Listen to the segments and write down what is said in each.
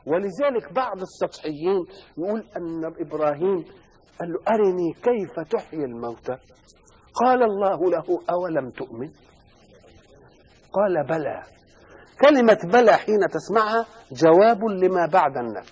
ولذلك بعض السطحيين يقول أن إبراهيم قال له أرني كيف تحيي الموتى قال الله له أولم تؤمن قال بلى كلمة بلى حين تسمعها جواب لما بعد النفي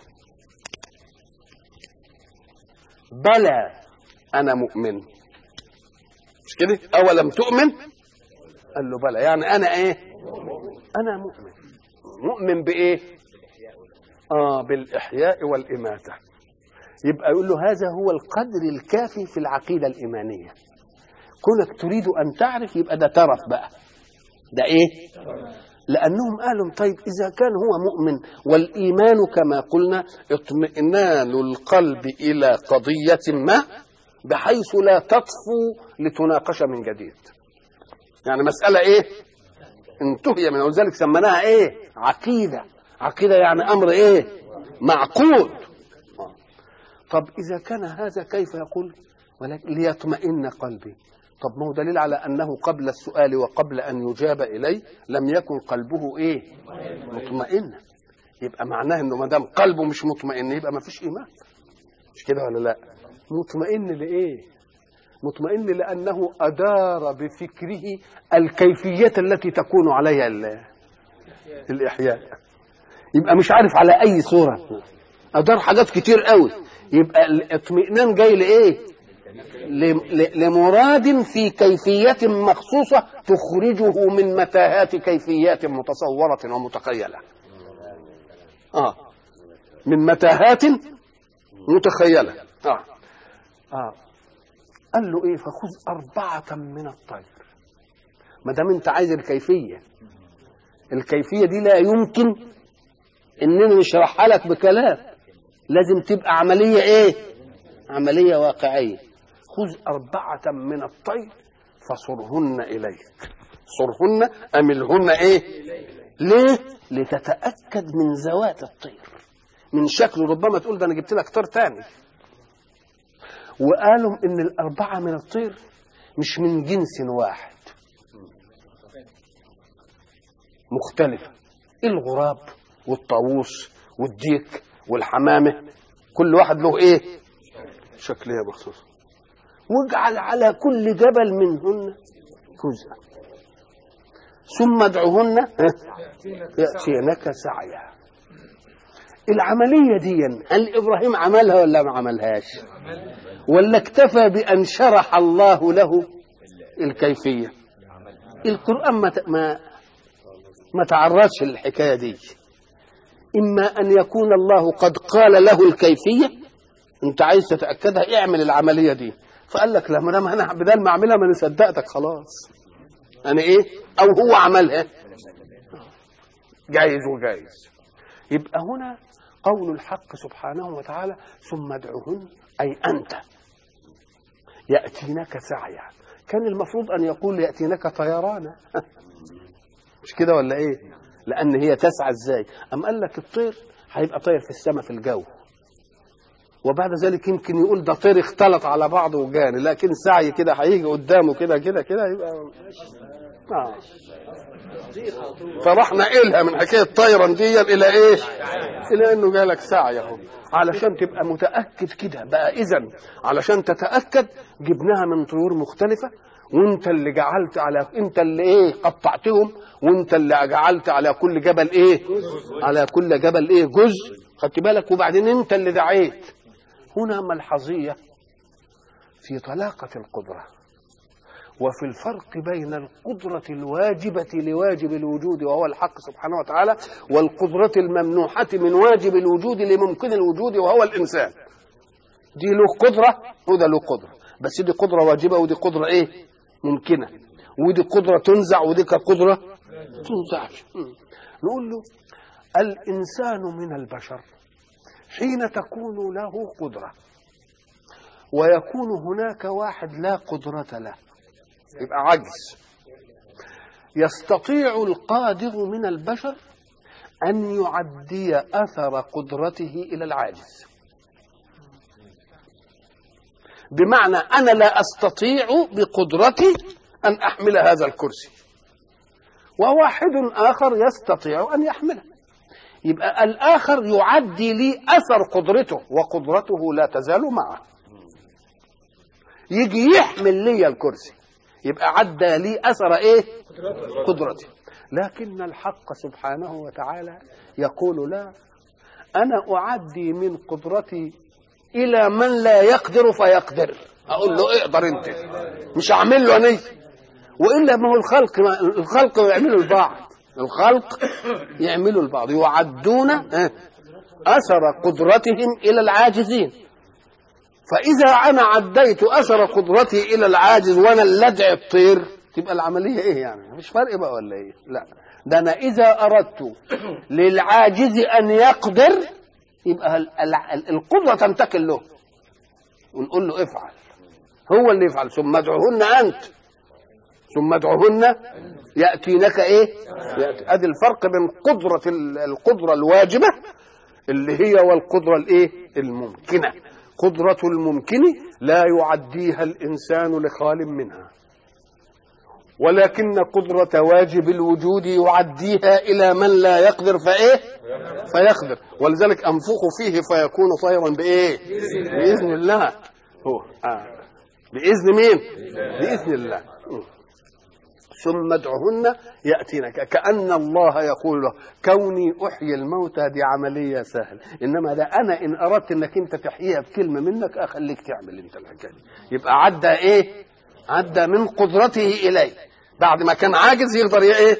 بلى أنا مؤمن مش كده أولم تؤمن قال له بلى يعني أنا إيه أنا مؤمن مؤمن بإيه آه بالإحياء والإماتة يبقى يقول له هذا هو القدر الكافي في العقيدة الإيمانية كونك تريد أن تعرف يبقى ده ترف بقى ده إيه لأنهم قالوا طيب إذا كان هو مؤمن والإيمان كما قلنا اطمئنان القلب إلى قضية ما بحيث لا تطفو لتناقش من جديد يعني مسألة إيه انتهي من ولذلك سميناها إيه عقيدة عقيدة يعني أمر إيه معقود طب إذا كان هذا كيف يقول ولكن ليطمئن قلبي طب ما هو دليل على أنه قبل السؤال وقبل أن يجاب إليه لم يكن قلبه إيه مطمئنا يبقى معناه أنه ما دام قلبه مش مطمئن يبقى ما فيش إيمان مش كده ولا لا مطمئن لإيه مطمئن لأنه أدار بفكره الكيفية التي تكون عليها الإحياء يبقى مش عارف على أي صورة أدار حاجات كتير قوي يبقى الاطمئنان جاي لإيه لمراد في كيفية مخصوصة تخرجه من متاهات كيفيات متصورة ومتخيلة آه من متاهات متخيلة آه. آه. قال له ايه فخذ أربعة من الطير ما دام انت عايز الكيفية الكيفية دي لا يمكن اننا نشرحها لك بكلام لازم تبقى عملية ايه عملية واقعية خذ أربعة من الطير فصرهن إليك صرهن أملهن إيه ليه لتتأكد من ذوات الطير من شكله ربما تقول ده أنا جبت لك طير تاني وقالوا إن الأربعة من الطير مش من جنس واحد مختلفة الغراب والطاووس والديك والحمامة كل واحد له إيه شكلها مخصوص واجعل على كل جبل منهن جزءا ثم ادعهن يأتينك سعيا العملية دي هل إبراهيم عملها ولا ما عملهاش ولا اكتفى بأن شرح الله له الكيفية القرآن ما ما ما تعرضش للحكاية دي إما أن يكون الله قد قال له الكيفية أنت عايز تتأكدها اعمل العملية دي فقال لك لا ما دام انا بدل ما اعملها ما انا صدقتك خلاص انا ايه او هو عملها جايز وجايز يبقى هنا قول الحق سبحانه وتعالى ثم ادعهن اي انت ياتينك سعيا كان المفروض ان يقول ياتينك طيرانا مش كده ولا ايه لان هي تسعى ازاي ام قال لك الطير هيبقى طاير في السماء في الجو وبعد ذلك يمكن يقول ده طير اختلط على بعضه وجاني لكن سعي كده هيجي قدامه كده كده كده يبقى آه. فراح نقلها من حكايه طيرا دي الى ايه؟ الى انه جالك سعي اهو علشان تبقى متاكد كده بقى اذا علشان تتاكد جبناها من طيور مختلفه وانت اللي جعلت على انت اللي ايه قطعتهم وانت اللي جعلت على كل جبل ايه على كل جبل ايه جزء خدت بالك وبعدين انت اللي دعيت هنا ملحظية في طلاقة القدرة وفي الفرق بين القدرة الواجبة لواجب الوجود وهو الحق سبحانه وتعالى والقدرة الممنوحة من واجب الوجود لممكن الوجود وهو الإنسان دي له قدرة وده له قدرة بس دي قدرة واجبة ودي قدرة إيه ممكنة ودي قدرة تنزع ودي قدرة تنزعش نقول له الإنسان من البشر حين تكون له قدرة ويكون هناك واحد لا قدرة له يبقى عجز يستطيع القادر من البشر أن يعدي أثر قدرته إلى العاجز بمعنى أنا لا أستطيع بقدرتي أن أحمل هذا الكرسي وواحد آخر يستطيع أن يحمله يبقى الآخر يعدي لي أثر قدرته وقدرته لا تزال معه يجي يحمل لي الكرسي يبقى عدى لي أثر إيه قدرتي لكن الحق سبحانه وتعالى يقول لا أنا أعدي من قدرتي إلى من لا يقدر فيقدر أقول له اقدر أنت مش أعمل له أنا وإلا ما هو الخلق ما الخلق يعملوا البعض الخلق يعملوا البعض يعدون أثر قدرتهم إلى العاجزين فإذا أنا عديت أثر قدرتي إلى العاجز وأنا اللي أدعي الطير تبقى العملية إيه يعني؟ مش فرق بقى ولا إيه؟ لا ده أنا إذا أردت للعاجز أن يقدر يبقى القدرة تنتقل له ونقول له افعل هو اللي يفعل ثم ادعوهن أنت ثم ادعوهن يأتينك إيه؟ يأتي أدي الفرق بين قدرة القدرة الواجبة اللي هي والقدرة الإيه؟ الممكنة قدرة الممكن لا يعديها الإنسان لخال منها ولكن قدرة واجب الوجود يعديها إلى من لا يقدر فإيه فيقدر ولذلك أنفخ فيه فيكون طيرا بإيه بإذن الله هو آه. بإذن مين بإذن الله ثم ادعهن يأتينك كأن الله يقول له كوني أحيي الموتى دي عملية سهلة إنما ده أنا إن أردت إنك أنت تحييها بكلمة منك أخليك تعمل أنت الحكاية يبقى عدى إيه عدى من قدرته إليه بعد ما كان عاجز يقدر إيه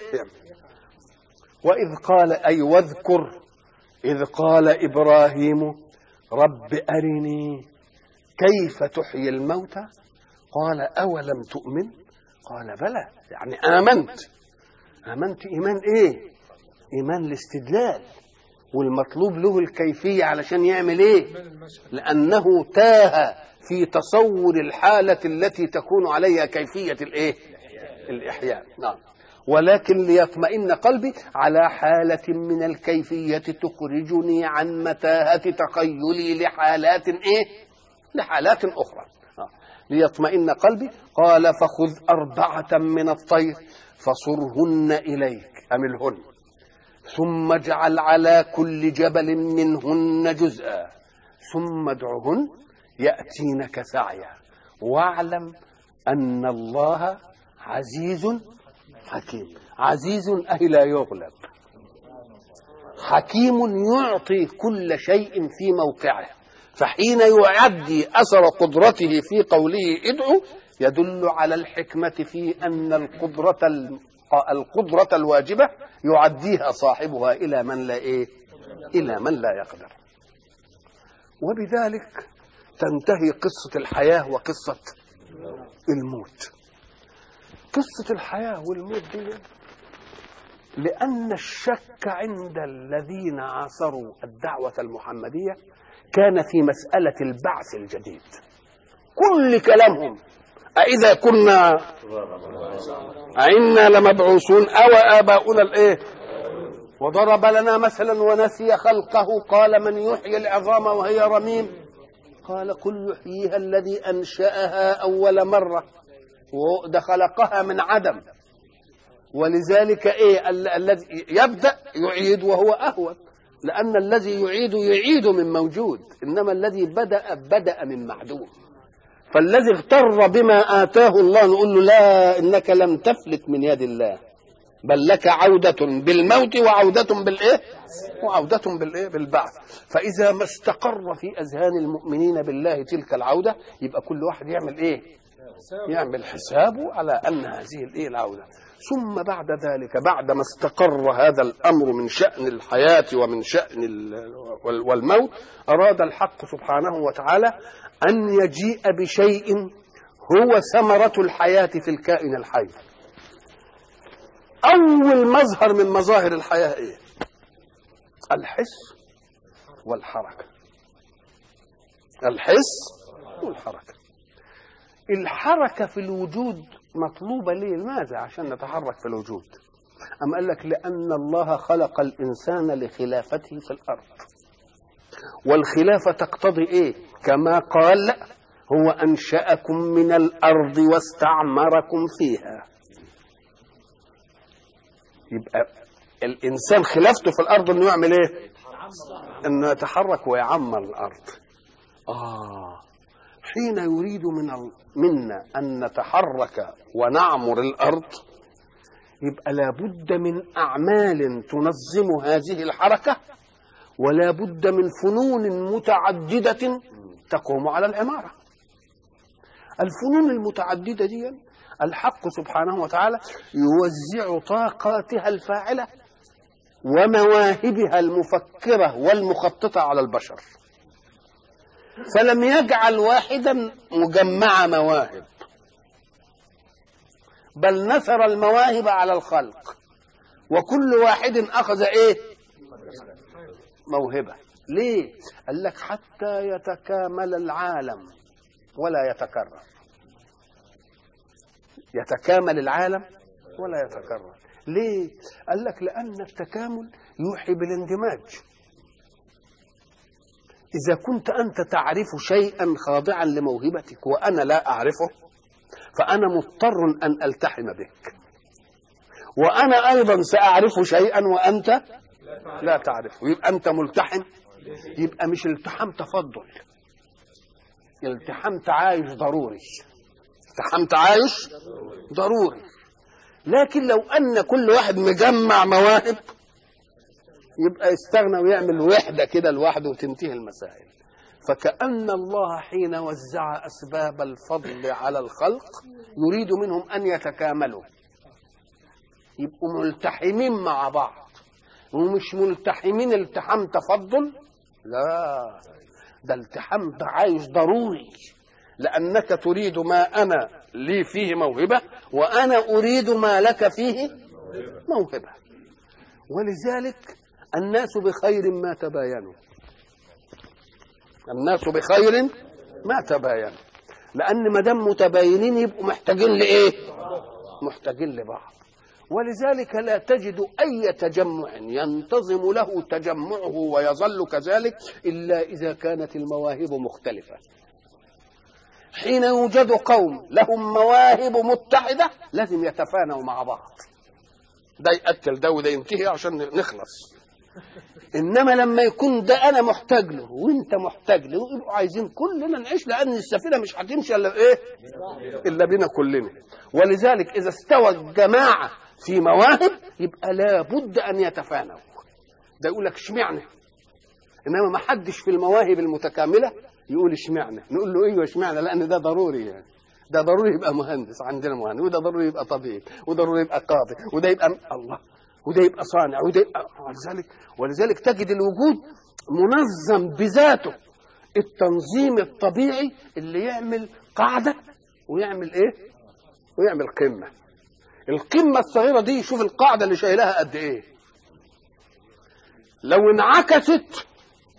وإذ قال أي واذكر إذ قال إبراهيم رب أرني كيف تحيي الموتى قال أولم تؤمن قال بلى يعني آمنت آمنت إيمان إيه إيمان الاستدلال والمطلوب له الكيفية علشان يعمل إيه لأنه تاه في تصور الحالة التي تكون عليها كيفية الإيه الإحياء نعم ولكن ليطمئن قلبي على حالة من الكيفية تخرجني عن متاهة تخيلي لحالات إيه لحالات أخرى ليطمئن قلبي قال فخذ أربعة من الطير فصرهن إليك أملهن ثم اجعل على كل جبل منهن جزءا ثم ادعهن يأتينك سعيا واعلم أن الله عزيز حكيم عزيز أي لا يغلب حكيم يعطي كل شيء في موقعه فحين يعدي اثر قدرته في قوله ادعو يدل على الحكمه في ان القدره القدره الواجبه يعديها صاحبها الى من لا ايه الى من لا يقدر وبذلك تنتهي قصه الحياه وقصه الموت قصه الحياه والموت دي لان الشك عند الذين عاصروا الدعوه المحمديه كان في مسألة البعث الجديد كل كلامهم أإذا كنا أئنا لمبعوثون أو آباؤنا الإيه وضرب لنا مثلا ونسي خلقه قال من يحيي العظام وهي رميم قال قل يحييها الذي أنشأها أول مرة وده خلقها من عدم ولذلك إيه الذي يبدأ يعيد وهو أهون لأن الذي يعيد يعيد من موجود إنما الذي بدأ بدأ من معدوم فالذي اغتر بما آتاه الله نقول له لا إنك لم تفلت من يد الله بل لك عودة بالموت وعودة بالإيه وعودة بالإيه بالبعث فإذا ما استقر في أذهان المؤمنين بالله تلك العودة يبقى كل واحد يعمل إيه يعمل حسابه على أن هذه الإيه العودة ثم بعد ذلك بعد ما استقر هذا الامر من شان الحياه ومن شان والموت اراد الحق سبحانه وتعالى ان يجيء بشيء هو ثمره الحياه في الكائن الحي اول مظهر من مظاهر الحياه ايه الحس والحركه الحس والحركه الحركه في الوجود مطلوبة ليه لماذا عشان نتحرك في الوجود أم قال لك لأن الله خلق الإنسان لخلافته في الأرض والخلافة تقتضي إيه كما قال هو أنشأكم من الأرض واستعمركم فيها يبقى الانسان خلافته في الارض انه يعمل ايه انه يتحرك ويعمر الارض اه حين يريد من ال... منا ان نتحرك ونعمر الارض يبقى لابد من اعمال تنظم هذه الحركه ولا بد من فنون متعدده تقوم على العماره الفنون المتعدده دي الحق سبحانه وتعالى يوزع طاقاتها الفاعله ومواهبها المفكره والمخططه على البشر فلم يجعل واحدا مجمع مواهب بل نثر المواهب على الخلق وكل واحد اخذ ايه موهبه ليه قال لك حتى يتكامل العالم ولا يتكرر يتكامل العالم ولا يتكرر ليه قال لك لان التكامل يوحي بالاندماج اذا كنت انت تعرف شيئا خاضعا لموهبتك وانا لا اعرفه فانا مضطر ان التحم بك وانا ايضا ساعرف شيئا وانت لا تعرفه يبقى انت ملتحم يبقى مش التحام تفضل التحام تعايش ضروري التحام تعايش ضروري لكن لو ان كل واحد مجمع مواهب يبقى يستغنى ويعمل وحده كده لوحده وتنتهي المسائل فكأن الله حين وزع أسباب الفضل على الخلق يريد منهم أن يتكاملوا يبقوا ملتحمين مع بعض ومش ملتحمين التحام تفضل لا ده التحام تعايش ضروري لأنك تريد ما أنا لي فيه موهبة وأنا أريد ما لك فيه موهبة ولذلك الناس بخير ما تباينوا الناس بخير ما تباينوا لأن ما دام متباينين يبقوا محتاجين لإيه؟ محتاجين لبعض ولذلك لا تجد أي تجمع ينتظم له تجمعه ويظل كذلك إلا إذا كانت المواهب مختلفة حين يوجد قوم لهم مواهب متحدة لازم يتفانوا مع بعض ده يقتل ده وده ينتهي عشان نخلص انما لما يكون ده انا محتاج له وانت محتاج له يبقوا عايزين كلنا نعيش لان السفينه مش هتمشي الا بايه؟ الا بينا كلنا ولذلك اذا استوى الجماعه في مواهب يبقى لابد ان يتفانوا ده يقول لك اشمعنى انما ما حدش في المواهب المتكامله يقول اشمعنى نقول له ايوه اشمعنى لان ده ضروري يعني ده ضروري يبقى مهندس عندنا مهندس وده ضروري يبقى طبيب وده ضروري يبقى قاضي وده يبقى الله وده يبقى صانع وده يبقى ولذلك ولذلك تجد الوجود منظم بذاته التنظيم الطبيعي اللي يعمل قاعده ويعمل ايه؟ ويعمل قمه القمه الصغيره دي شوف القاعده اللي شايلها قد ايه لو انعكست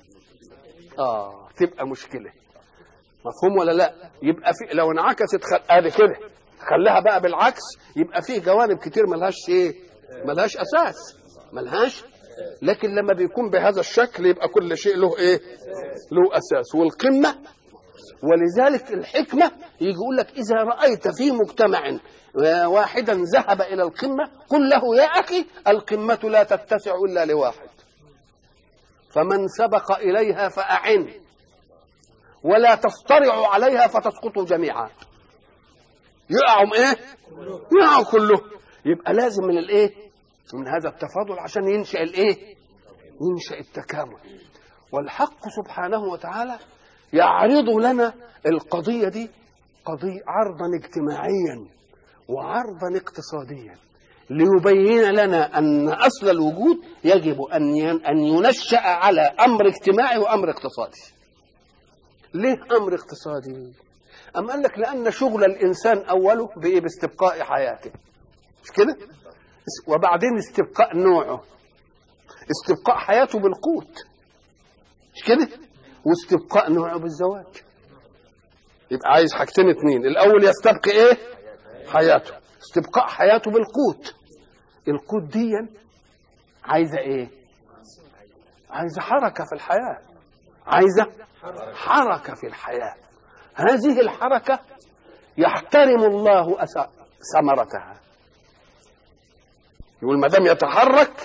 اه تبقى مشكله مفهوم ولا لا يبقى في لو انعكست خل... ادي كده خليها بقى بالعكس يبقى فيه جوانب كتير ملهاش ايه ملهاش اساس ملهاش لكن لما بيكون بهذا الشكل يبقى كل شيء له ايه له اساس والقمه ولذلك الحكمه يجي يقول لك اذا رايت في مجتمع واحدا ذهب الى القمه قل له يا اخي القمه لا تتسع الا لواحد فمن سبق اليها فاعن ولا تصطرعوا عليها فتسقطوا جميعا يقعوا ايه يقعوا كله يبقى لازم من الايه من هذا التفاضل عشان ينشا الايه ينشا التكامل والحق سبحانه وتعالى يعرض لنا القضيه دي قضيه عرضا اجتماعيا وعرضا اقتصاديا ليبين لنا ان اصل الوجود يجب ان ان ينشا على امر اجتماعي وامر اقتصادي ليه امر اقتصادي أم قال لك لأن شغل الإنسان أوله بإيه؟ باستبقاء حياته مش كده؟ وبعدين استبقاء نوعه استبقاء حياته بالقوت مش كده؟ واستبقاء نوعه بالزواج يبقى عايز حاجتين اتنين الأول يستبقي إيه؟ حياته استبقاء حياته بالقوت القوت دي عايزة إيه؟ عايزة حركة في الحياة عايزة حركة في الحياة هذه الحركة يحترم الله ثمرتها يقول ما دام يتحرك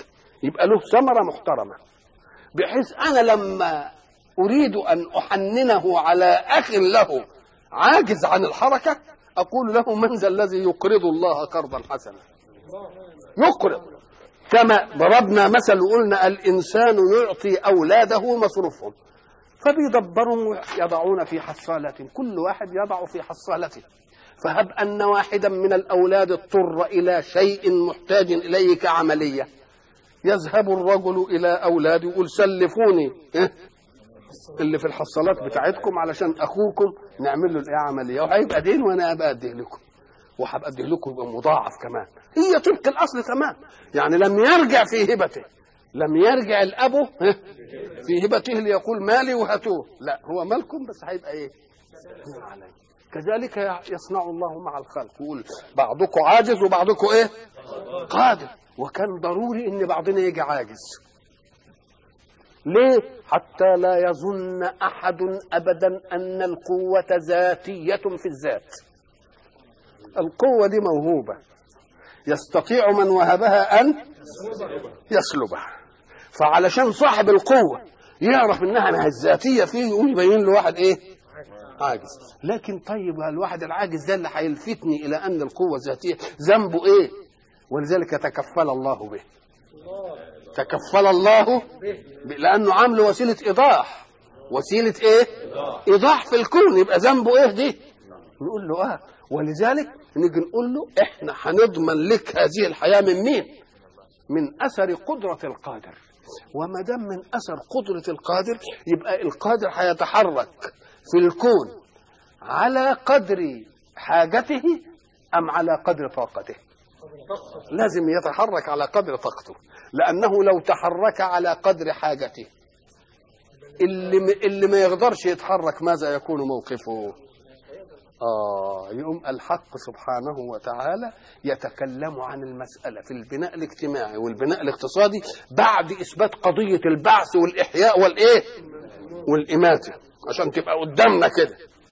يبقى له ثمرة محترمة بحيث أنا لما أريد أن أحننه على أخ له عاجز عن الحركة أقول له من ذا الذي يقرض الله قرضا حسنا يقرض كما ضربنا مثل وقلنا الإنسان يعطي أولاده مصروفهم فبيدبرهم يضعون في حصالة كل واحد يضع في حصالته فهب أن واحدا من الأولاد اضطر إلى شيء محتاج إليه كعملية يذهب الرجل إلى أولاده يقول سلفوني إيه؟ اللي في الحصالات بتاعتكم علشان أخوكم نعمل له الإيه عملية وهيبقى دين وأنا أبقى أديه لكم وهبقى أديه لكم يبقى مضاعف كمان هي طبق الأصل تمام يعني لم يرجع في هبته لم يرجع الأب إيه؟ في هبته ليقول مالي وهاتوه لا هو مالكم بس هيبقى ايه علي كذلك يصنع الله مع الخلق يقول بعضكم عاجز وبعضكم ايه قادر وكان ضروري ان بعضنا يجي عاجز ليه حتى لا يظن احد ابدا ان القوه ذاتيه في الذات القوه دي موهوبه يستطيع من وهبها ان يسلبها فعلشان صاحب القوه يعرف انها ما هي الذاتيه فيه يقوم يبين له واحد ايه عاجز لكن طيب الواحد العاجز ده اللي هيلفتني الى ان القوه ذاتيه ذنبه ايه ولذلك تكفل الله به تكفل الله به لانه عامل وسيله ايضاح وسيله ايه ايضاح في الكون يبقى ذنبه ايه دي نقول له اه ولذلك نيجي نقول له احنا هنضمن لك هذه الحياه من مين من اثر قدره القادر وما دام من اثر قدره القادر يبقى القادر هيتحرك في الكون على قدر حاجته ام على قدر طاقته لازم يتحرك على قدر طاقته لانه لو تحرك على قدر حاجته اللي اللي ما يقدرش يتحرك ماذا يكون موقفه آه يقوم الحق سبحانه وتعالى يتكلم عن المسألة في البناء الاجتماعي والبناء الاقتصادي بعد إثبات قضية البعث والإحياء والإيه والإماتة عشان تبقى قدامنا كده